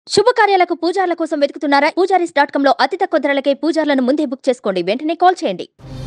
శుభకార్యాలకు పూజార్ల కోసం వెతుకుతున్నారా Poojaris dot com లో అతి తక్కువ ధరలకే పూజార్లను ముందే బుక్ చేసుకోండి వెంటనే కాల్ చేయండి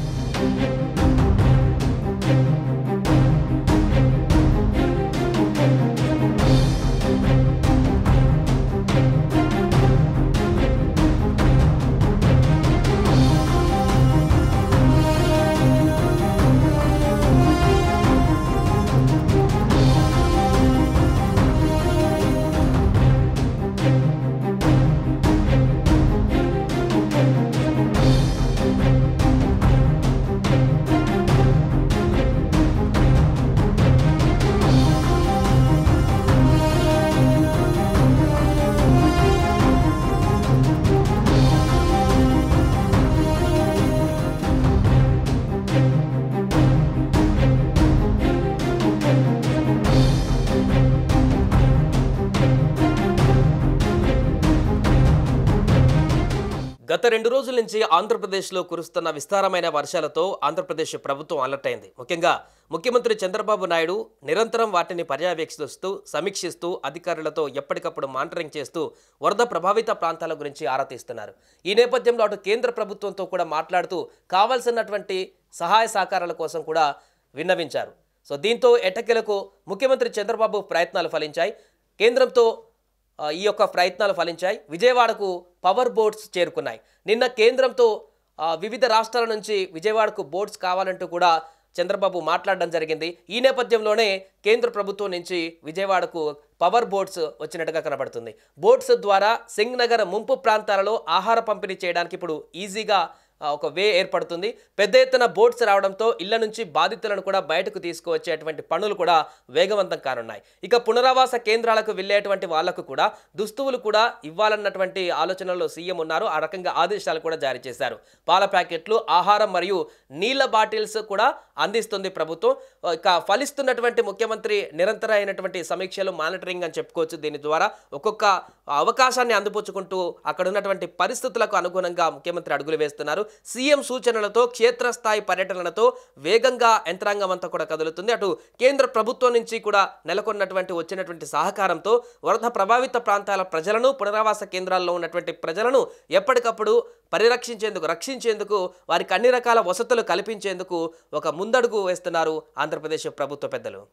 గత రెండు రోజుల నుంచి ఆంధ్రప్రదేశ్లో కురుస్తున్న విస్తారమైన వర్షాలతో ఆంధ్రప్రదేశ్ ప్రభుత్వం అలర్ట్ అయింది ముఖ్యంగా ముఖ్యమంత్రి చంద్రబాబు నాయుడు నిరంతరం వాటిని పర్యవేక్షిస్తూ సమీక్షిస్తూ అధికారులతో ఎప్పటికప్పుడు మానిటరింగ్ చేస్తూ వరద ప్రభావిత ప్రాంతాల గురించి ఆరా తీస్తున్నారు ఈ నేపథ్యంలో అటు కేంద్ర ప్రభుత్వంతో కూడా మాట్లాడుతూ కావాల్సినటువంటి సహాయ సహకారాల కోసం కూడా విన్నవించారు సో దీంతో ఎట్టకేలకు ముఖ్యమంత్రి చంద్రబాబు ప్రయత్నాలు ఫలించాయి కేంద్రంతో ఆ, ఈ యొక్క ప్రయత్నాలు ఫలించాయి విజయవాడకు పవర్ బోట్స్ చేరుకున్నాయి నిన్న కేంద్రంతో ఆ, వివిధ రాష్ట్రాల నుంచి విజయవాడకు బోట్స్ కావాలంటూ కూడా చంద్రబాబు మాట్లాడడం జరిగింది ఈ నేపథ్యంలోనే కేంద్ర ప్రభుత్వం నుంచి విజయవాడకు పవర్ బోట్స్ వచ్చినట్టుగా కనబడుతుంది బోట్స్ ద్వారా సింగ్ నగర్ ముంపు ప్రాంతాలలో ఆహార పంపిణీ చేయడానికి ఇప్పుడు ఈజీగా ఆ, ఒక వే ఏర్పడుతుంది పెద్ద ఎత్తున బోట్స్ రావడంతో ఇళ్ల నుంచి బాధితులను కూడా బయటకు తీసుకువచ్చేటువంటి పనులు కూడా వేగవంతం కానున్నాయి ఇక పునరావాస కేంద్రాలకు వెళ్ళేటువంటి వాళ్లకు కూడా దుస్తువులు కూడా ఇవ్వాలన్నటువంటి ఆలోచనలో సీఎం ఉన్నారు ఆ రకంగా ఆదేశాలు కూడా జారీ చేశారు పాల ప్యాకెట్లు ఆహారం మరియు నీళ్ల బాటిల్స్ కూడా అందిస్తుంది ప్రభుత్వం ఇక ఫలిస్తున్నటువంటి ముఖ్యమంత్రి నిరంతర అయినటువంటి సమీక్షలు మానిటరింగ్ అని చెప్పుకోవచ్చు దీని ద్వారా ఒక్కొక్క అవకాశాన్ని అందిపుచ్చుకుంటూ అక్కడ ఉన్నటువంటి పరిస్థితులకు అనుగుణంగా ముఖ్యమంత్రి అడుగులు వేస్తున్నారు సీఎం సూచనలతో క్షేత్రస్థాయి పర్యటనలతో వేగంగా యంత్రాంగం అంతా కూడా కదులుతుంది అటు కేంద్ర ప్రభుత్వం నుంచి కూడా నెలకొన్నటువంటి వచ్చినటువంటి సహకారంతో వరద ప్రభావిత ప్రాంతాల ప్రజలను పునరావాస కేంద్రాల్లో ఉన్నటువంటి ప్రజలను ఎప్పటికప్పుడు పరిరక్షించేందుకు రక్షించేందుకు వారికి అన్ని రకాల వసతులు కల్పించేందుకు ఒక ముందడుగు వేస్తున్నారు ఆంధ్రప్రదేశ్ ప్రభుత్వ పెద్దలు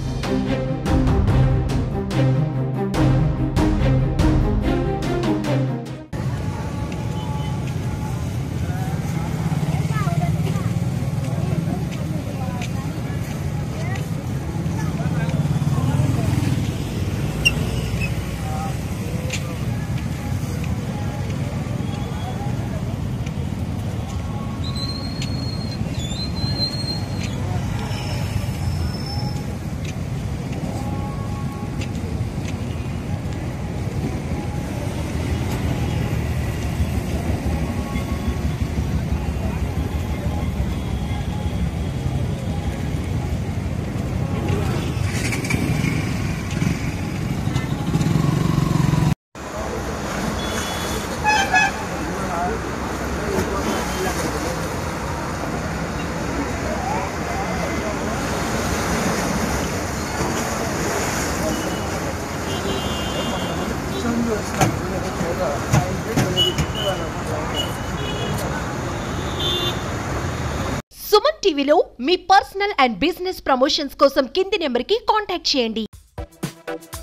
సుమన్ టీవీలో మీ పర్సనల్ అండ్ బిజినెస్ ప్రమోషన్స్ కోసం కింది నెంబర్కి కాంటాక్ట్ చేయండి